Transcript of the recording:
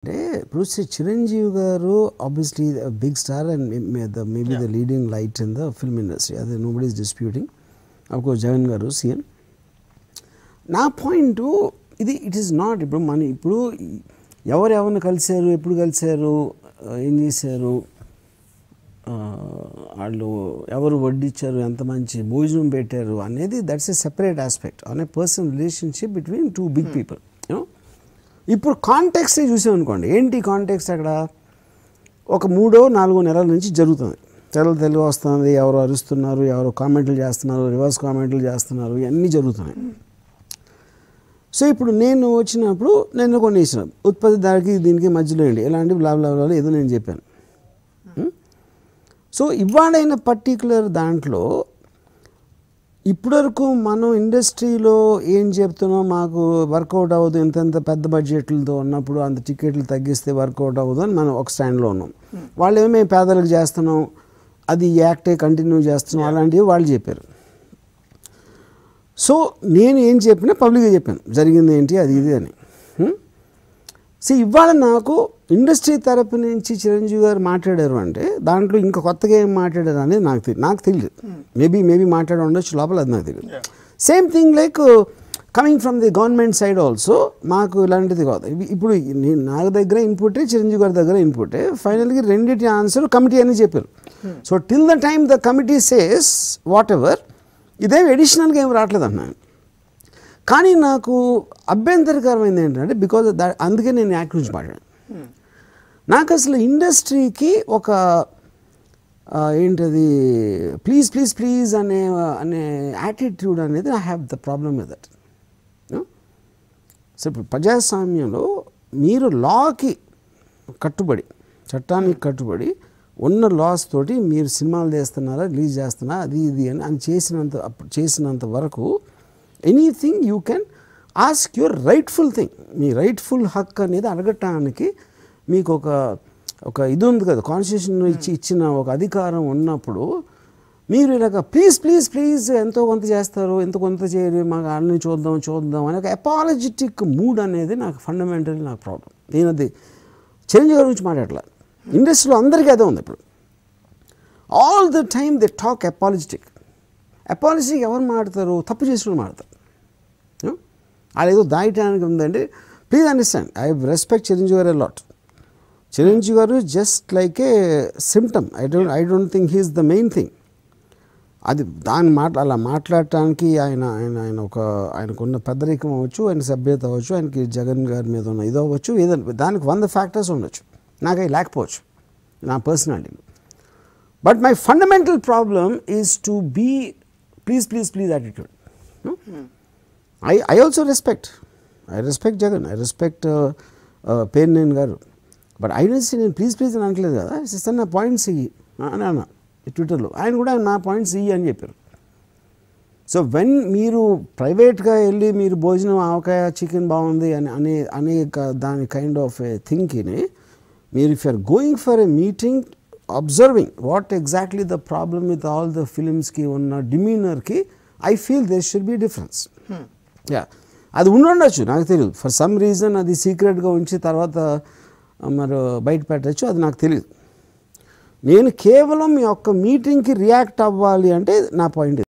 అంటే ఇప్పుడు శ్రీ చిరంజీవి గారు obviously big star and maybe the leading light in the film industry అది nobody is disputing of course Jagan గారు CM నా పాయింట్ ఇది ఇట్ ఈస్ నాట్ ఇప్పుడు మన ఇప్పుడు ఎవరు ఎవరిని కలిశారు ఎప్పుడు కలిశారు ఆ, ఏం చేశారు ఆ, వాళ్ళు ఎవరు వడ్డిచ్చారు ఎంత మంచి భోజనం పెట్టారు అనేది దట్స్ ఎ సెపరేట్ ఆస్పెక్ట్ అనే personal relationship between two big people you know ఇప్పుడు కాంటెక్స్ట్ చూసామనుకోండి ఏంటి కాంటెక్స్ట్ అక్కడ ఒక మూడో నాలుగో నెలల నుంచి జరుగుతుంది తెల్ల తెలుగు వస్తుంది ఎవరు అరుస్తున్నారు ఎవరు కామెంట్లు చేస్తున్నారు రివర్స్ కామెంట్లు చేస్తున్నారు ఇవన్నీ జరుగుతున్నాయి సో ఇప్పుడు నేను వచ్చినప్పుడు నేను కొన్ని ఇచ్చిన ఉత్పత్తిదారికి దీనికి మధ్యలో ఏంటి ఎలాంటి బ్లా బ్లా బ్లా ఏదో నేను చెప్పాను ఉం? సో ఇవాళైన పర్టికులర్ దాంట్లో ఇప్పటివరకు మనం ఇండస్ట్రీలో ఏం చెప్తున్నాం మాకు వర్కౌట్ అవ్వదు ఇంతంత పెద్ద బడ్జెట్లతో ఉన్నప్పుడు అంత టికెట్లు తగ్గిస్తే వర్కౌట్ అవ్వదు అని మనం ఒక స్టాండ్లో ఉన్నాం వాళ్ళు ఏమో మేము పేదలకు చేస్తున్నాం అది యాక్టే కంటిన్యూ చేస్తున్నాం అలాంటివి వాళ్ళు చెప్పారు సో నేను ఏం చెప్పినా పబ్లిక్గా చెప్పాను జరిగింది ఏంటి అది ఇది అని సో ఇవాళ నాకు ఇండస్ట్రీ తరపు నుంచి చిరంజీవి గారు మాట్లాడారు అంటే దాంట్లో ఇంకా కొత్తగా ఏం మాట్లాడారు అనేది నాకు తెలియదు నాకు తెలియదు మేబీ మేబీ మాట్లాడి ఉండొచ్చు లోపల అది నాకు తెలియదు same thing like coming from the government side also మాకు ఇలాంటిది కాదు ఇవి- ఇప్పుడు నేను నా దగ్గర ఇన్పుటే చిరంజీవి గారి దగ్గర ఇన్పుటే ఫైనల్గా రెండింటి ఆన్సర్ కమిటీ అని చెప్పారు so till the time the committee says whatever ఇదేం ఎడిషనల్గా ఏం రావట్లేదు అన్నాను కానీ నాకు అభ్యంతరకరమైంది ఏంటంటే బికాజ్ దా- అందుకే నేను యాక్ట్ గురించి మాట్లాడాను నాకు అసలు ఇండస్ట్రీకి ఒక ఆ, ఏంటది ప్లీజ్ ప్లీజ్ ప్లీజ్ అనే అనే యాటిట్యూడ్ అనేది I have the problem with that so ఇప్పుడు ప్రజాస్వామ్యంలో మీరు లాకి కట్టుబడి చట్టానికి కట్టుబడి ఉన్న లాస్ తోటి మీరు సినిమాలు చేస్తున్నారా రిలీజ్ చేస్తున్నారా అది ఇది అని అని చేసినంత అప్పుడు చేసినంత వరకు anything you can ask your rightful thing మీ రైట్ఫుల్ హక్ అనేది అడగటానికి మీకు ఒక ఒక ఇది ఉంది కదా కాన్స్టిట్యూషన్ ఇచ్చి ఇచ్చిన ఒక అధికారం ఉన్నప్పుడు మీరు ఇలాగ ప్లీజ్ ప్లీజ్ ప్లీజ్ ఎంతో కొంత చేస్తారు ఎంతో కొంత చేయరు మాకు అన్ని చూద్దాం చూద్దాం అనే ఒక అపాలజెటిక్ మూడ్ అనేది నాకు ఫండమెంటల్ నాకు ప్రాబ్లం నేను అది చిరంజీవి గారి గురించి మాట్లాడలే ఇండస్ట్రీలో అందరికీ అదే ఉంది ఇప్పుడు all the time they talk apologetic apologetic ఎవరు మాడతారు తప్పు చేసిన మాడతారు అది ఏదో దాయటానికి ఉందండి please understand I respect Chiranjeevi garu lot Chiranjeevi garu just like a symptom I don't I don't think he's the main thing అది దాన్ని మాట అలా మాట్లాడటానికి ఆయన ఆయన ఆయన ఒక ఆయనకున్న పెద్దరికం అవ్వచ్చు ఆయన సభ్యత అవ్వచ్చు ఆయనకి జగన్ గారి మీద ఉన్న ఇది అవ్వచ్చు ఏదైనా దానికి వంద ఫ్యాక్టర్స్ ఉండొచ్చు నాకు అవి లేకపోవచ్చు నా personality but my fundamental problem is to be please please please attitude I I also respect I respect Jagan I respect పేర్నేన్ garu but I don't see నేను ప్లీజ్ ప్లీజ్ అని అనట్లేదు కదా సిస్టర్ నా పాయింట్స్ ఇయ్యి అని అన్న ట్విట్టర్లో ఆయన కూడా నా పాయింట్స్ ఇయ్యి అని చెప్పారు సో వెన్ మీరు ప్రైవేట్గా వెళ్ళి మీరు భోజనం ఆవకాయ చికెన్ బాగుంది అని అనే అనే క- దాని కైండ్ ఆఫ్ ఏ థింక్ని మీరు if are going for a meeting observing what exactly the problem with all the ఫిలిమ్స్కి ఉన్న డిమీనర్కి I feel there should be difference yeah అది ఉండుండొచ్చు నాకు తెలియదు ఫర్ సమ్ రీజన్ అది సీక్రెట్గా ఉంచి తర్వాత మరి బయట పెట్టచ్చు అది నాకు తెలియదు నేను కేవలం మీ యొక్క మీటింగ్కి రియాక్ట్ అవ్వాలి అంటే నా పాయింట్